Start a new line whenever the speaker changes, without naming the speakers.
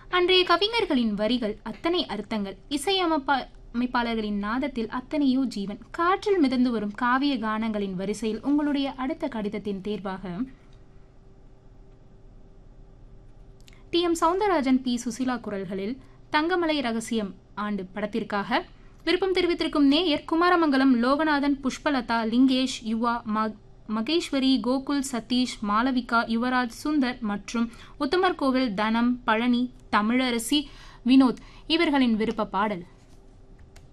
அன்றைய கவிஞர்களின் வரிகள் அத்தனை அர்த்தங்கள் இசையமைப்பா அமைப்பாளர்களின் நாதத்தில் அத்தனையோ ஜீவன் காற்றில் மிதந்து வரும் காவிய கானங்களின் வரிசையில் உங்களுடைய அடுத்த கடிதத்தின் தேர்வாக T M Soundararajan P Susheela குரல்களில் தங்கமலை ரகசியம் ஆண்டு படத்திற்காக விருப்பம் தெரிவித்திருக்கும் நேயர் குமாரமங்கலம் லோகநாதன் புஷ்பலதா லிங்கேஷ் யுவா மக் மகேஸ்வரி கோகுல் சதீஷ் மாளவிகா யுவராஜ் சுந்தர் மற்றும் உத்தமர் கோவில் தனம் பழனி தமிழரசி வினோத் இவர்களின் விருப்ப பாடல்